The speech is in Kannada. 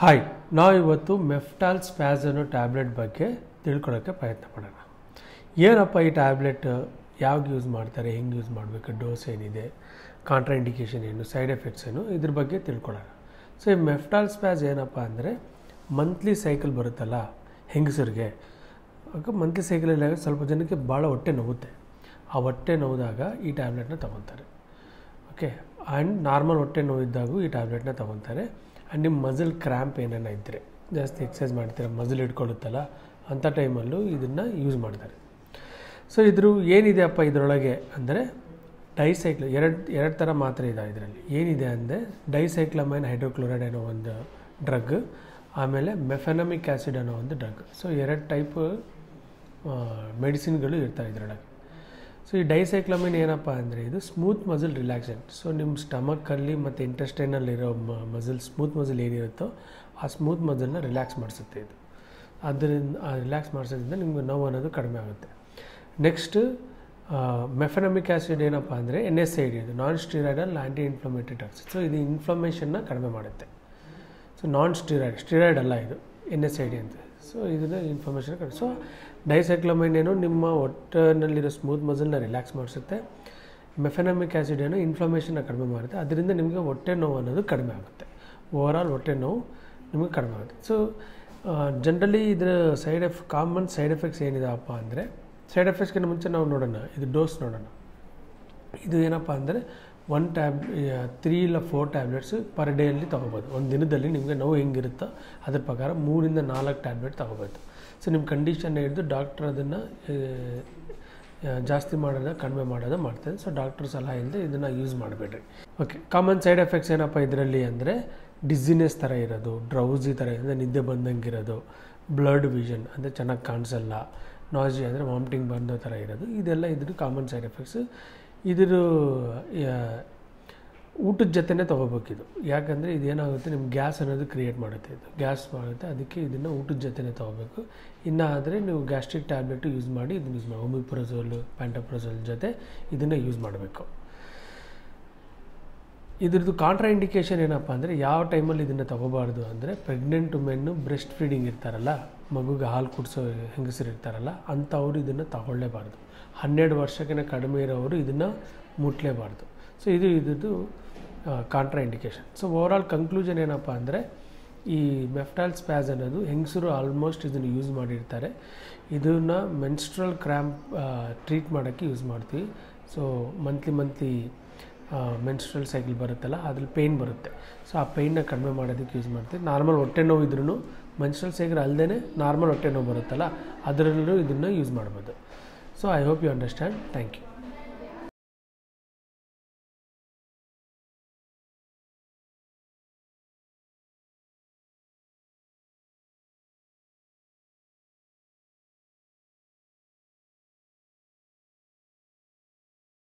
ಹಾಯ್ ನಾವು ಇವತ್ತು ಮೆಫ್ಟಾಲ್ ಸ್ಪ್ಯಾಸ್ ಅನ್ನೋ ಟ್ಯಾಬ್ಲೆಟ್ ಬಗ್ಗೆ ತಿಳ್ಕೊಳ್ಳೋಕ್ಕೆ ಪ್ರಯತ್ನ ಮಾಡೋಣ ಏನಪ್ಪ ಈ ಟ್ಯಾಬ್ಲೆಟ್ ಯಾವಾಗ ಯೂಸ್ ಮಾಡ್ತಾರೆ ಹೆಂಗೆ ಯೂಸ್ ಮಾಡಬೇಕು ಡೋಸ್ ಏನಿದೆ ಕಾಂಟ್ರಾ ಇಂಡಿಕೇಷನ್ ಏನು ಸೈಡ್ ಎಫೆಕ್ಟ್ಸ್ ಏನು ಇದ್ರ ಬಗ್ಗೆ ತಿಳ್ಕೊಳ್ಳೋಣ ಸೊ ಈ ಮೆಫ್ಟಾಲ್ ಸ್ಪ್ಯಾಸ್ ಏನಪ್ಪ ಅಂದರೆ ಮಂತ್ಲಿ ಸೈಕಲ್ ಬರುತ್ತಲ್ಲ ಹೆಂಗಸರಿಗೆ ಮಂತ್ಲಿ ಸೈಕಲಲ್ಲಿ ಸ್ವಲ್ಪ ಜನಕ್ಕೆ ಭಾಳ ಹೊಟ್ಟೆ ನೋವುತ್ತೆ ಆ ಹೊಟ್ಟೆ ನೋವಿದಾಗ ಈ ಟ್ಯಾಬ್ಲೆಟ್ನ ತೊಗೊತಾರೆ ಓಕೆ ಆ್ಯಂಡ್ ನಾರ್ಮಲ್ ಹೊಟ್ಟೆ ನೋವಿದ್ದಾಗೂ ಈ ಟ್ಯಾಬ್ಲೆಟ್ನ ತೊಗೊತಾರೆ ಆ್ಯಂಡ್ ನಿಮ್ಮ ಮಸಲ್ ಕ್ರ್ಯಾಂಪ್ ಏನೇನ ಇದ್ದರೆ ಜಾಸ್ತಿ ಎಕ್ಸಸೈಸ್ ಮಾಡ್ತೀರ ಮಸಲ್ ಇಟ್ಕೊಳ್ಳುತ್ತಲ್ಲ ಅಂಥ ಟೈಮಲ್ಲೂ ಇದನ್ನು ಯೂಸ್ ಮಾಡ್ತಾರೆ ಸೊ ಇದ್ರ ಏನಿದೆ ಅಪ್ಪ ಇದರೊಳಗೆ ಅಂದರೆ ಡೈಸೈಕ್ಲ ಎರಡು ಎರಡು ಥರ ಮಾತ್ರೆ ಇದೆ ಇದರಲ್ಲಿ ಏನಿದೆ ಅಂದರೆ ಡೈಸೈಕ್ಲಮೈನ್ ಹೈಡ್ರೋಕ್ಲೋರೈಡ್ ಅನ್ನೋ ಒಂದು ಡ್ರಗ್ ಆಮೇಲೆ ಮೆಫೆನಮಿಕ್ ಆ್ಯಸಿಡ್ ಅನ್ನೋ ಒಂದು ಡ್ರಗ್ ಸೊ ಎರಡು ಟೈಪ್ ಮೆಡಿಸಿನ್ಗಳು ಇರ್ತವೆ ಇದರೊಳಗೆ ಸೊ ಈ ಡೈಸೈಕ್ಲಮಿನ್ ಏನಪ್ಪ ಅಂದರೆ ಇದು ಸ್ಮೂತ್ ಮಸಲ್ ರಿಲ್ಯಾಕ್ಸೆಂಟ್ ಸೊ ನಿಮ್ಮ ಸ್ಟಮಕ್ಕಲ್ಲಿ ಮತ್ತು ಇಂಟೆಸ್ಟೈನಲ್ಲಿರೋ ಮಸಲ್ ಸ್ಮೂತ್ ಮಸಲ್ ಏನಿರುತ್ತೋ ಆ ಸ್ಮೂತ್ ಮಸಲ್ನ ರಿಲ್ಯಾಕ್ಸ್ ಮಾಡಿಸುತ್ತೆ ಇದು ಅದರಿಂದ ಆ ರಿಲ್ಯಾಕ್ಸ್ ಮಾಡಿಸೋದ್ರಿಂದ ನಿಮ್ಗೆ ನೋವು ಅನ್ನೋದು ಕಡಿಮೆ ಆಗುತ್ತೆ ನೆಕ್ಸ್ಟ್ ಮೆಫೆನಮಿಕ್ ಆ್ಯಸಿಡ್ ಏನಪ್ಪ ಅಂದರೆ ಎನ್ ಎಸ್ ಐ ಡಿ ಇದು non steroidal anti inflammatory drugs so ಇದು ಇನ್ಫ್ಲಮೇಷನ್ನ ಕಡಿಮೆ ಮಾಡುತ್ತೆ ಸೊ ನಾನ್ ಸ್ಟಿರಾಯ್ಡ್ ಸ್ಟಿರಾಯ್ಡ್ ಅಲ್ಲ ಇದು ಎನ್ ಎಸ್ ಐ ಡಿ ಅಂತ ಸೊ ಇದನ್ನು ಇನ್ಫಾರ್ಮೇಷನ್ ಕಡಿಮೆ ಸೊ ಡೈಸೈಕ್ಲಮೈನ್ ಏನು ನಿಮ್ಮ ಹೊಟ್ಟೆನಲ್ಲಿರೋ ಸ್ಮೂತ್ ಮಸಲ್ನ ರಿಲ್ಯಾಕ್ಸ್ ಮಾಡಿಸುತ್ತೆ ಮೆಫೆನಮಿಕ್ ಆ್ಯಸಿಡ್ ಏನು ಇನ್ಫ್ಲಮೇಷನ್ನ ಕಡಿಮೆ ಮಾಡುತ್ತೆ ಅದರಿಂದ ನಿಮಗೆ ಹೊಟ್ಟೆ ನೋವು ಅನ್ನೋದು ಕಡಿಮೆ ಆಗುತ್ತೆ ಓವರಾಲ್ ಹೊಟ್ಟೆ ನೋವು ನಿಮಗೆ ಕಡಿಮೆ ಆಗುತ್ತೆ ಸೊ ಜನ್ರಲಿ ಇದರ ಸೈಡ್ ಎಫ್ ಕಾಮನ್ ಸೈಡ್ ಎಫೆಕ್ಟ್ಸ್ ಏನಿದಾವಪ್ಪ ಅಂದರೆ ಸೈಡ್ ಎಫೆಕ್ಟ್ಸ್ಗಿಂತ ಮುಂಚೆ ನಾವು ನೋಡೋಣ ಇದು ಡೋಸ್ ನೋಡೋಣ ಇದು ಏನಪ್ಪ ಅಂದರೆ ಒನ್ ಟ್ಯಾಬ್ ತ್ರೀ ಇಲ್ಲ ಫೋರ್ ಟ್ಯಾಬ್ಲೆಟ್ಸ್ ಪರ್ ಡೇಯಲ್ಲಿ ತೊಗೋಬೋದು ಒಂದು ದಿನದಲ್ಲಿ ನಿಮಗೆ ನೋವು ಹೆಂಗಿರುತ್ತೋ ಅದ್ರ ಪ್ರಕಾರ ಮೂರಿಂದ ನಾಲ್ಕು ಟ್ಯಾಬ್ಲೆಟ್ ತೊಗೋಬೋದು ಸೊ ನಿಮ್ಮ ಕಂಡೀಷನ್ ಹಿಡಿದು ಡಾಕ್ಟ್ರ್ ಅದನ್ನು ಜಾಸ್ತಿ ಮಾಡೋದ ಕಡಿಮೆ ಮಾಡೋದ ಮಾಡ್ತಾರೆ ಸೊ ಡಾಕ್ಟ್ರ್ ಸಲಹೆ ಇಲ್ಲದೆ ಇದನ್ನು ಯೂಸ್ ಮಾಡಬೇಡ್ರಿ ಓಕೆ ಕಾಮನ್ ಸೈಡ್ ಎಫೆಕ್ಟ್ಸ್ ಏನಪ್ಪ ಇದರಲ್ಲಿ ಅಂದರೆ ಡಿಸಿನೆಸ್ ಥರ ಇರೋದು ಡ್ರೌಸಿ ಥರ ಅಂದರೆ ನಿದ್ದೆ ಬಂದಂಗೆ ಇರೋದು ಬ್ಲಡ್ ವಿಷನ್ ಅಂದರೆ ಚೆನ್ನಾಗಿ ಕಾಣಿಸಲ್ಲ ನಾಜಿ ಅಂದರೆ ವಾಮಿಟಿಂಗ್ ಬಂದೋ ಥರ ಇರೋದು ಇದೆಲ್ಲ ಇದ್ರ ಕಾಮನ್ ಸೈಡ್ ಎಫೆಕ್ಟ್ಸ್ ಇದ್ರ ಊಟದ ಜೊತೆನೇ ತೊಗೋಬೇಕಿದು ಯಾಕಂದರೆ ಇದೇನಾಗುತ್ತೆ ನಿಮ್ಮ ಗ್ಯಾಸ್ ಅನ್ನೋದು ಕ್ರಿಯೇಟ್ ಮಾಡುತ್ತೆ ಇದು ಗ್ಯಾಸ್ ಮಾಡುತ್ತೆ ಅದಕ್ಕೆ ಇದನ್ನು ಊಟದ ಜೊತೆನೇ ತೊಗೋಬೇಕು ಇನ್ನು ಆದರೆ ನೀವು ಗ್ಯಾಸ್ಟ್ರಿಕ್ ಟ್ಯಾಬ್ಲೆಟು ಯೂಸ್ ಮಾಡಿ ಇದನ್ನು ಯೂಸ್ ಮಾಡಿ ಒಮಿಪ್ರೊಸೋಲು ಪ್ಯಾಂಟಪ್ರೊಸೋಲ್ ಜೊತೆ ಇದನ್ನು ಯೂಸ್ ಮಾಡಬೇಕು ಇದ್ರದ್ದು ಕಾಂಟ್ರಾ ಇಂಡಿಕೇಷನ್ ಏನಪ್ಪ ಅಂದರೆ ಯಾವ ಟೈಮಲ್ಲಿ ಇದನ್ನು ತೊಗೋಬಾರ್ದು ಅಂದರೆ ಪ್ರೆಗ್ನೆಂಟ್ ವುಮೆನ್ನು ಬ್ರೆಸ್ಟ್ ಫೀಡಿಂಗ್ ಇರ್ತಾರಲ್ಲ ಮಗುಗೆ ಹಾಲು ಕುಡಿಸೋ ಹೆಂಗಸರು ಇರ್ತಾರಲ್ಲ ಅಂಥವ್ರು ಇದನ್ನು ತಗೊಳ್ಳೇಬಾರ್ದು ಹನ್ನೆರಡು ವರ್ಷಕ್ಕಿಂತ ಕಡಿಮೆ ಇರೋರು ಇದನ್ನು ಮುಟ್ಲೇಬಾರ್ದು ಸೊ ಇದು ಇದ್ರದ್ದು contraindication so overall conclusion ಏನಪ್ಪ ಅಂದರೆ ಈ ಮೆಫ್ಟಾಲ್ ಸ್ಪ್ಯಾಸ್ ಅನ್ನೋದು ಹೆಂಗಸರು ಆಲ್ಮೋಸ್ಟ್ ಇದನ್ನು ಯೂಸ್ ಮಾಡಿರ್ತಾರೆ ಇದನ್ನು ಮೆನ್ಸ್ಟ್ರಲ್ ಕ್ರ್ಯಾಂಪ್ ಟ್ರೀಟ್ ಮಾಡೋಕ್ಕೆ ಯೂಸ್ ಮಾಡ್ತೀವಿ so monthly monthly menstrual cycle ಬರುತ್ತಲ್ಲ ಅದ್ರಲ್ಲಿ ಪೇಯ್ನ್ ಬರುತ್ತೆ ಸೊ ಆ ಪೇಯ್ನ ಕಡಿಮೆ ಮಾಡೋದಕ್ಕೆ ಯೂಸ್ ಮಾಡ್ತೀವಿ ನಾರ್ಮಲ್ ಹೊಟ್ಟೆ ನೋವು ಇದ್ರೂ ಮೆನ್ಸ್ಟ್ರಲ್ ಸೈಕಲ್ ಅಲ್ಲದೆ ನಾರ್ಮಲ್ ಹೊಟ್ಟೆ ನೋವು ಬರುತ್ತಲ್ಲ ಅದರಲ್ಲೂ ಇದನ್ನು ಯೂಸ್ ಮಾಡ್ಬೋದು so I hope you understand thank you